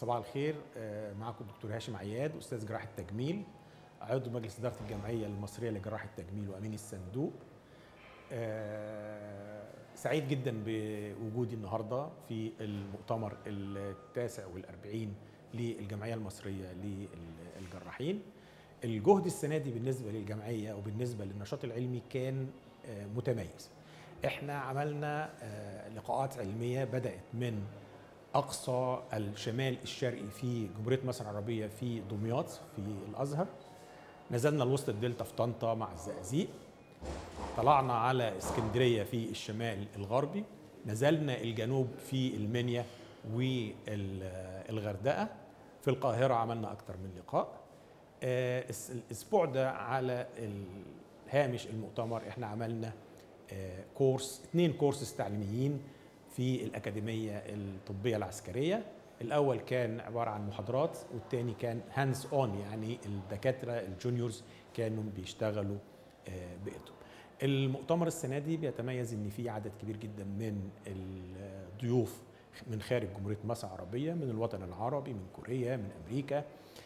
صباح الخير آه، معكم دكتور هاشم عياد استاذ جراحه تجميل عضو مجلس اداره الجمعيه المصريه لجراحه التجميل وامين الصندوق آه، سعيد جدا بوجودي النهارده في المؤتمر التاسع والأربعين للجمعيه المصريه للجراحين الجهد السنه دي بالنسبه للجمعيه وبالنسبه للنشاط العلمي كان آه، متميز احنا عملنا آه، لقاءات علميه بدات من اقصى الشمال الشرقي في جمهوريه مصر العربيه في دمياط في الازهر نزلنا لوسط الدلتا في طنطا مع الزقازيق طلعنا على اسكندريه في الشمال الغربي نزلنا الجنوب في المنيا والغردقه في القاهره عملنا اكتر من لقاء آه، الس- الاسبوع ده على الهامش المؤتمر احنا عملنا آه، كورس اثنين كورسز تعليميين في الأكاديمية الطبية العسكرية الأول كان عبارة عن محاضرات والتاني كان هاندز اون يعني الدكاترة الجونيورز كانوا بيشتغلوا آه، بإيدهم المؤتمر السنة دي بيتميز إن في عدد كبير جدا من الضيوف من خارج جمهورية مصر العربية من الوطن العربي من كوريا من أمريكا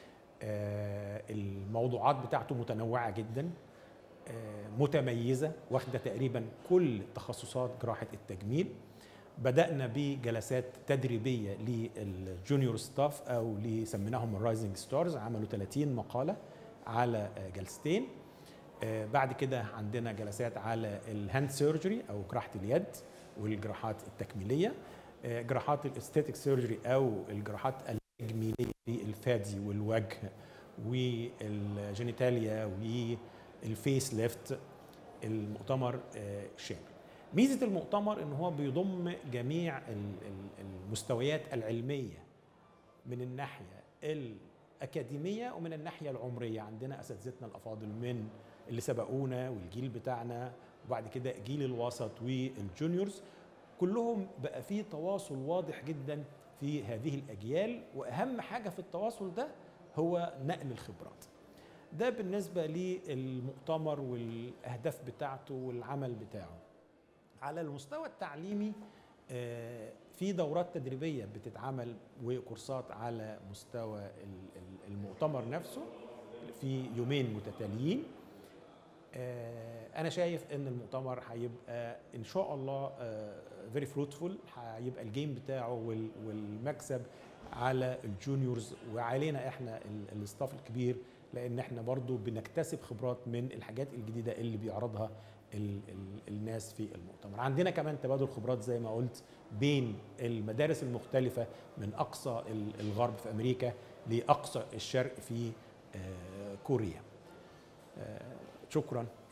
آه، الموضوعات بتاعته متنوعة جدا آه، متميزة واخدة تقريبا كل تخصصات جراحة التجميل بدأنا بجلسات تدريبية للجونيور ستاف أو اللي سميناهم الرايزنج ستارز عملوا 30 مقالة على آه، جلستين آه، بعد كده عندنا جلسات على الهاند سيرجري أو جراحة اليد والجراحات التكميلية آه، جراحات الاستيتيك سيرجري أو الجراحات التجميلية للفادي والوجه والجينيتاليا والفيس ليفت المؤتمر آه، شامل ميزه المؤتمر ان هو بيضم جميع ال- ال- المستويات العلميه من الناحيه الاكاديميه ومن الناحيه العمريه عندنا اساتذتنا الافاضل من اللي سبقونا والجيل بتاعنا وبعد كده جيل الوسط والجونيورز كلهم بقى في تواصل واضح جدا في هذه الاجيال واهم حاجه في التواصل ده هو نقل الخبرات ده بالنسبه للمؤتمر والاهداف بتاعته والعمل بتاعه على المستوى التعليمي آه، في دورات تدريبيه بتتعمل وكورسات على مستوى ال- ال- المؤتمر نفسه في يومين متتاليين آه، انا شايف ان المؤتمر هيبقى ان شاء الله فيري فروتفول هيبقى الجيم بتاعه وال- والمكسب على الجونيورز وعلينا احنا ال- الاستاف الكبير لان احنا برضو بنكتسب خبرات من الحاجات الجديده اللي بيعرضها ال ال الناس في المؤتمر عندنا كمان تبادل خبرات زي ما قلت بين المدارس المختلفة من أقصى ال- الغرب في أمريكا لأقصى الشرق في آه، كوريا آه، شكرا